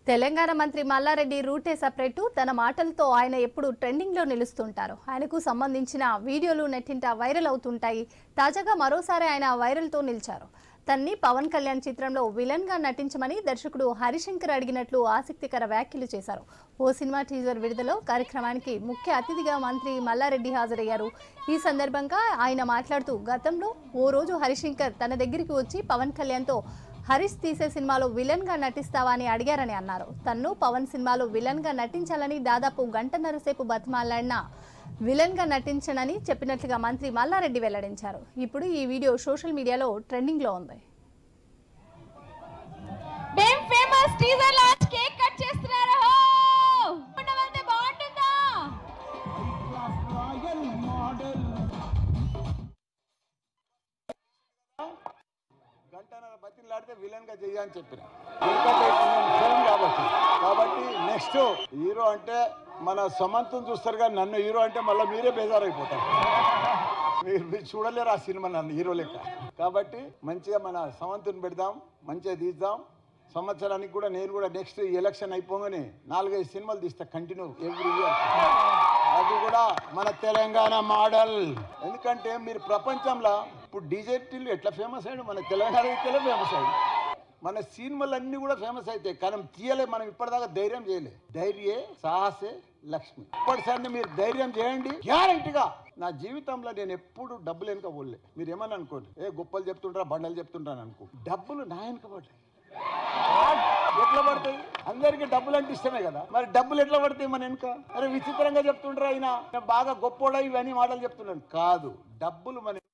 తెలంగాణ మంత్రి మల్లారెడ్డి రూటే సపరేటు తన మాటలతో ఆయన ఎప్పుడు ట్రెండింగ్లో నిలుస్తుంటారు ఆయనకు సంబంధించిన వీడియోలు నెట్టింట వైరల్ అవుతుంటాయి తాజాగా మరోసారి ఆయన వైరల్తో నిలిచారు తన్ని పవన్ కళ్యాణ్ చిత్రంలో విలన్గా నటించమని దర్శకుడు హరిశంకర్ అడిగినట్లు ఆసక్తికర వ్యాఖ్యలు చేశారు ఓ సినిమా టీజర్ విడుదల కార్యక్రమానికి ముఖ్య అతిథిగా మంత్రి మల్లారెడ్డి హాజరయ్యారు ఈ సందర్భంగా ఆయన మాట్లాడుతూ గతంలో ఓ రోజు హరిశంకర్ తన దగ్గరికి వచ్చి పవన్ కళ్యాణ్తో హరీష్ తీసే సినిమాలో విలన్ గా నటిస్తావా అని అడిగారని అన్నారు తన్ను పవన్ సినిమాలో విలన్ గా నటించాలని దాదాపు గంటన్నర సేపు బతిమాలాడిన విలన్ గా నటించనని చెప్పినట్లుగా మంత్రి మల్లారెడ్డి వెల్లడించారు ఇప్పుడు ఈ వీడియో సోషల్ మీడియాలో ట్రెండింగ్ లో ఉంది మేం famous teaser launch cake cut చేస్తున్నారు హో! ఉండవల్తే బాగుంటుందా గంటన్నర బతిలాడితే విలన్ గా చెయ్యని చెప్పిన ఎందుకంటే ఇప్పుడు నేను ఫిల్మ్ కాబట్టి కాబట్టి నెక్స్ట్ హీరో అంటే మన సమంతం చూస్తారు కానీ నన్ను హీరో అంటే మళ్ళీ మీరే బేజారైపోతారు మీరు మీరు చూడలేరు ఆ సినిమా నన్ను హీరో లెక్క కాబట్టి మంచిగా మన సమంతుని పెడదాం మంచిగా తీద్దాం సంవత్సరానికి కూడా నేను కూడా నెక్స్ట్ ఎలక్షన్ అయిపోగానే నాలుగైదు సినిమాలు తీస్తా కంటిన్యూ ఎవ్రీ ఇయర్ అది కూడా మన తెలంగాణ మోడల్ ఎందుకంటే మీరు ప్రపంచంలో ఇప్పుడు డీజేటీలు ఎట్లా ఫేమస్ అయ్యాడు మన తెలంగాణ ఎట్లా ఫేమస్ అయ్యాడు మన సినిమాలు అన్ని కూడా ఫేమస్ అవుతాయి కానీ తీయలే మనం ఇప్పటిదాకా ధైర్యం చేయలే ధైర్యే సాహసే లక్ష్మి ఇప్పటిసారి మీరు ధైర్యం చేయండి గ్యారంటీగా నా జీవితంలో నేను ఎప్పుడు డబ్బులు వెనుక పోలే మీరు ఏమని అనుకోండి ఏ గొప్పలు చెప్తుంటారా బండలు చెప్తుంటాను అనుకో డబ్బులు నా వెనుక పడ్డాయి ఎట్లా పడతాయి అందరికి డబ్బులు అంటే ఇష్టమే కదా మరి డబ్బులు ఎట్లా పడతాయి మన వెనుక అరే విచిత్రంగా చెప్తుంటారు ఆయన నేను బాగా గొప్పోడా ఇవన్నీ మాటలు చెప్తున్నాను కాదు డబ్బులు మన